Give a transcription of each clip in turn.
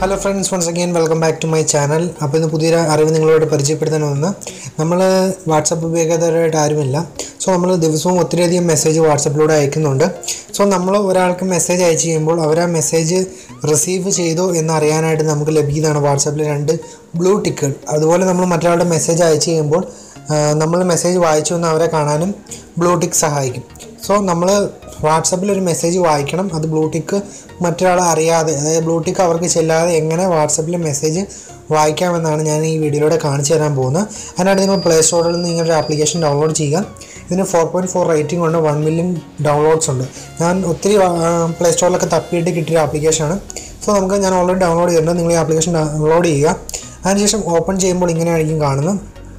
hello friends once again welcome back to my channel അപ്പോൾ ഇന്ന് പുതിയൊരു അറിവ് നിങ്ങളോട് പരിചയപ്പെടുത്താൻ വന്ന് നമ്മൾ വാട്സപ്പ് ഉപയോഗകരായിട്ട് ആരുമില്ല സോ നമ്മൾ ദിവസവും ഒത്തിരിയധികം മെസ്സേജ് വാട്സപ്പിലൂടെ അയക്കുന്നുണ്ട് സോ നമ്മൾ ഒരാൾക്ക് മെസ്സേജ് അയച്ചു കഴിയുമ്പോൾ അവർ ആ മെസ്സേജ് റിസീവ് ചെയ്തോ എന്ന് അറിയാനായിട്ട് നമുക്ക് ലഭിക്കുന്നതാണ് വാട്സപ്പിൽ രണ്ട് ബ്ലൂ ടിക്കുകൾ അതുപോലെ നമ്മൾ മറ്റൊരാളുടെ മെസ്സേജ് അയച്ചു കഴിയുമ്പോൾ നമ്മൾ മെസ്സേജ് വായിച്ചു എന്ന് അവരെ കാണാനും ബ്ലൂ ടിക്ക് സഹായിക്കും സോ നമ്മൾ വാട്സപ്പിൽ ഒരു മെസ്സേജ് വായിക്കണം അത് ബ്ലൂടിക്ക് മറ്റൊരാൾ അറിയാതെ അതായത് ബ്ലൂടിക്ക് അവർക്ക് ചെല്ലാതെ എങ്ങനെ വാട്സപ്പിൽ മെസ്സേജ് വായിക്കാമെന്നാണ് ഞാൻ ഈ വീഡിയോയിലൂടെ കാണിച്ചു തരാൻ പോകുന്നത് അതിനായിട്ട് നിങ്ങൾ പ്ലേ സ്റ്റോറിൽ നിന്ന് നിങ്ങളുടെ ആപ്ലിക്കേഷൻ ഡൗൺലോഡ് ചെയ്യുക ഇതിന് ഫോർ പോയിൻറ്റ് ഫോർ റേറ്റിംഗ് ഉണ്ട് വൺ മില്യൺ ഡൗൺലോഡ്സ് ഉണ്ട് ഞാൻ ഒത്തിരി പ്ലേ സ്റ്റോറിലൊക്കെ തപ്പിയിട്ട് കിട്ടിയ ആപ്ലിക്കേഷനാണ് സോ നമുക്ക് ഞാൻ ഓൾറെഡി ഡൗൺലോഡ് ചെയ്തിട്ടുണ്ട് നിങ്ങൾ ഈ ആപ്ലിക്കേഷൻ ഡൗൺലോഡ് ചെയ്യുക അതിനുശേഷം ഓപ്പൺ ചെയ്യുമ്പോൾ ഇങ്ങനെയായിരിക്കും കാണുന്നത്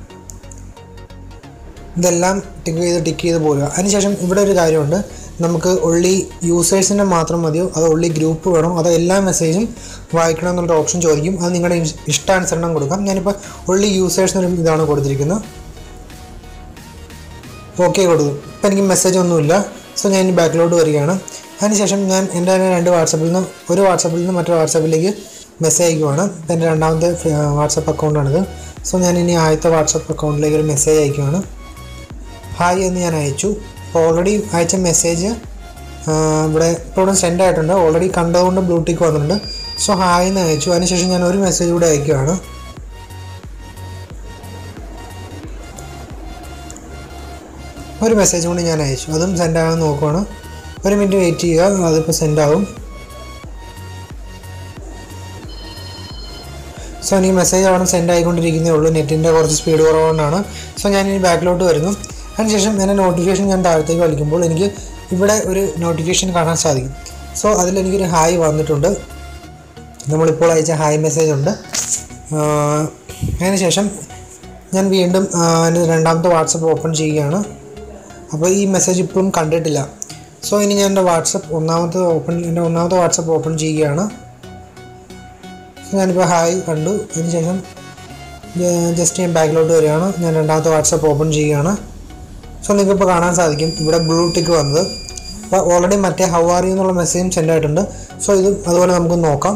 ഇതെല്ലാം ടിക്ക് ചെയ്ത് ടിക്ക് ചെയ്ത് പോരുക അതിനുശേഷം ഇവിടെ ഒരു കാര്യമുണ്ട് നമുക്ക് ഒള്ളി യൂസേഴ്സിൻ്റെ മാത്രം മതിയോ അതോ ഒള്ളി ഗ്രൂപ്പ് വേണോ അതോ എല്ലാ മെസ്സേജും വായിക്കണം എന്നുള്ള ഓപ്ഷൻ ചോദിക്കും അത് നിങ്ങളുടെ ഇഷ്- ഇഷ്ടാനുസരണം കൊടുക്കാം ഞാനിപ്പോൾ ഒള്ളി യൂസേഴ്സിനൊരു ഇതാണ് കൊടുത്തിരിക്കുന്നത് ഓക്കെ കൊടുത്തു ഇപ്പം എനിക്ക് മെസ്സേജ് ഒന്നുമില്ല സോ ഞാൻ ഇനി ബാക്കിലോട്ട് വരികയാണ് അതിനുശേഷം ഞാൻ എൻ്റെ തന്നെ രണ്ട് വാട്സപ്പിൽ നിന്ന് ഒരു വാട്സപ്പിൽ നിന്ന് മറ്റൊരു വാട്സപ്പിലേക്ക് മെസ്സേജ് അയക്കുവാണ് ഇപ്പം എൻ്റെ രണ്ടാമത്തെ വാട്സപ്പ് അക്കൗണ്ടാണിത് സോ ഞാൻ ഇനി ആദ്യത്തെ വാട്സപ്പ് അക്കൗണ്ടിലേക്ക് ഒരു മെസ്സേജ് അയക്കുവാണ് ഹായ് എന്ന് ഞാൻ അയച്ചു അപ്പോൾ ഓൾറെഡി അയച്ച മെസ്സേജ് ഇവിടെ ഇപ്പോൾ ഇവിടെ സെൻഡ് ആയിട്ടുണ്ട് ഓൾറെഡി കണ്ടതുകൊണ്ട് ബ്ലൂടിക്ക് വന്നിട്ടുണ്ട് സോ ഹായ് എന്ന് അയച്ചു അതിനുശേഷം ഞാൻ ഒരു മെസ്സേജ് കൂടെ അയക്കുകയാണ് ഒരു മെസ്സേജ് കൂടി ഞാൻ അയച്ചു അതും സെൻഡ് ആകാൻ നോക്കുവാണ് ഒരു മിനിറ്റ് വെയിറ്റ് ചെയ്യുക അതിപ്പോൾ സെൻഡ് ആവും സോ എനിക്ക് മെസ്സേജ് അവിടെ സെൻഡ് ആയിക്കൊണ്ടിരിക്കുന്നേ ഉള്ളൂ നെറ്റിൻ്റെ കുറച്ച് സ്പീഡ് കുറവുകൊണ്ടാണ് സോ ഞാൻ ഇനി ബാക്കിലോട്ട് വരുന്നു അതിനുശേഷം എൻ്റെ നോട്ടിഫിക്കേഷൻ ഞാൻ താഴത്തേക്ക് വലിക്കുമ്പോൾ എനിക്ക് ഇവിടെ ഒരു നോട്ടിഫിക്കേഷൻ കാണാൻ സാധിക്കും സോ അതിൽ എനിക്കൊരു ഹായ് വന്നിട്ടുണ്ട് നമ്മളിപ്പോൾ അയച്ച ഹായ് മെസ്സേജ് ഉണ്ട് ആഹ് അതിനുശേഷം ഞാൻ വീണ്ടും ആഹ് എൻ്റെ രണ്ടാമത്തെ വാട്സപ്പ് ഓപ്പൺ ചെയ്യുകയാണ് അപ്പോൾ ഈ മെസ്സേജ് ഇപ്പോഴും കണ്ടിട്ടില്ല സോ ഇനി ഞാൻ എൻ്റെ വാട്സപ്പ് ഒന്നാമത്തെ ഓപ്പൺ എൻ്റെ ഒന്നാമത്തെ വാട്സപ്പ് ഓപ്പൺ ചെയ്യുകയാണ് ഞാനിപ്പോൾ ഹായ് കണ്ടു അതിനുശേഷം ജസ്റ്റ് ഞാൻ ബാക്കിലോട്ട് വരികയാണ് ഞാൻ രണ്ടാമത്തെ വാട്സപ്പ് ഓപ്പൺ ചെയ്യുകയാണ് സോ നിങ്ങൾക്ക് ഇപ്പോൾ കാണാൻ സാധിക്കും ഇവിടെ ബ്ലൂ ടിക്ക് വന്നത് അപ്പോൾ ഓൾറെഡി മറ്റേ ഹൗ ആർ യു എന്നുള്ള മെസ്സേജും സെൻഡ് ആയിട്ടുണ്ട് സോ ഇത് അതുപോലെ നമുക്ക് നോക്കാം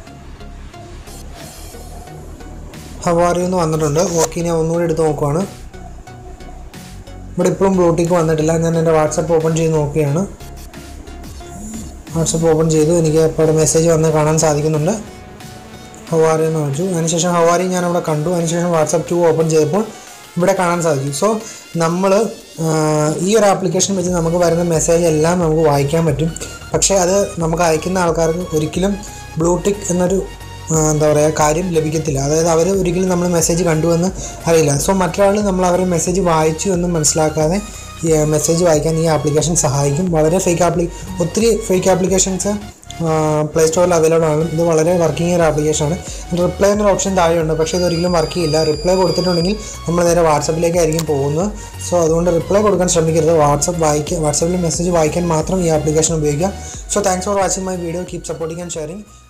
ഹൗ ആർ യു എന്ന് വന്നിട്ടുണ്ട് ഓക്കെ ഞാൻ ഒന്നുകൂടി എടുത്ത് നോക്കുവാണ് ഇവിടെ ഇപ്പോഴും ബ്ലൂ ടിക്ക് വന്നിട്ടില്ല ഞാൻ എൻ്റെ വാട്സപ്പ് ഓപ്പൺ ചെയ്ത് നോക്കുകയാണ് വാട്സപ്പ് ഓപ്പൺ ചെയ്തു എനിക്ക് ഇപ്പോൾ ഇവിടെ മെസ്സേജ് വന്ന് കാണാൻ സാധിക്കുന്നുണ്ട് ഹവാരി എന്ന് വെച്ചു അതിനുശേഷം ഹവാരി ഞാൻ അവിടെ കണ്ടു അതിനുശേഷം വാട്സപ്പ് ടു ഓപ്പൺ ചെയ്തപ്പോൾ ഇവിടെ കാണാൻ സാധിക്കും സോ നമ്മൾ ഈ ഒരു ആപ്ലിക്കേഷൻ വെച്ച് നമുക്ക് വരുന്ന മെസ്സേജ് എല്ലാം നമുക്ക് വായിക്കാൻ പറ്റും പക്ഷേ അത് നമുക്ക് അയക്കുന്ന ആൾക്കാർക്ക് ഒരിക്കലും ബ്ലൂടിക്ക് എന്നൊരു ആ, എന്താ പറയുക കാര്യം ലഭിക്കത്തില്ല അതായത് അവർ ഒരിക്കലും നമ്മൾ മെസ്സേജ് കണ്ടു എന്ന് അറിയില്ല സോ മറ്റൊരാൾ നമ്മൾ അവരെ മെസ്സേജ് വായിച്ചു എന്ന് മനസ്സിലാക്കാതെ ഈ മെസ്സേജ് വായിക്കാൻ ഈ ആപ്ലിക്കേഷൻ സഹായിക്കും വളരെ ഫേക്ക് ആപ്ലി ഒത്തിരി ഫേക്ക് ആപ്ലിക്കേഷൻസ് പ്ലേ സ്റ്റോറിൽ അവൈലബിൾ ആണ് ഇത് വളരെ വർക്കിംഗ് ഒരു ആപ്ലിക്കേഷനാണ് റിപ്ലൈ എന്നൊരു ഓപ്ഷൻ താഴെയുണ്ട് പക്ഷേ ഇതൊരിക്കലും വർക്ക് ചെയ്യില്ല റിപ്ലൈ കൊടുത്തിട്ടുണ്ടെങ്കിൽ നമ്മൾ നേരെ വാട്സപ്പിലേക്കായിരിക്കും പോകുന്നത് സോ അതുകൊണ്ട് റിപ്ലൈ കൊടുക്കാൻ ശ്രമിക്കരുത് വാട്സപ്പ് വായിക്കുക വാട്സപ്പിൽ മെസ്സേജ് വായിക്കാൻ മാത്രം ഈ ആപ്ലിക്കേഷൻ ഉപയോഗിക്കുക so thanks for watching my video keep supporting and sharing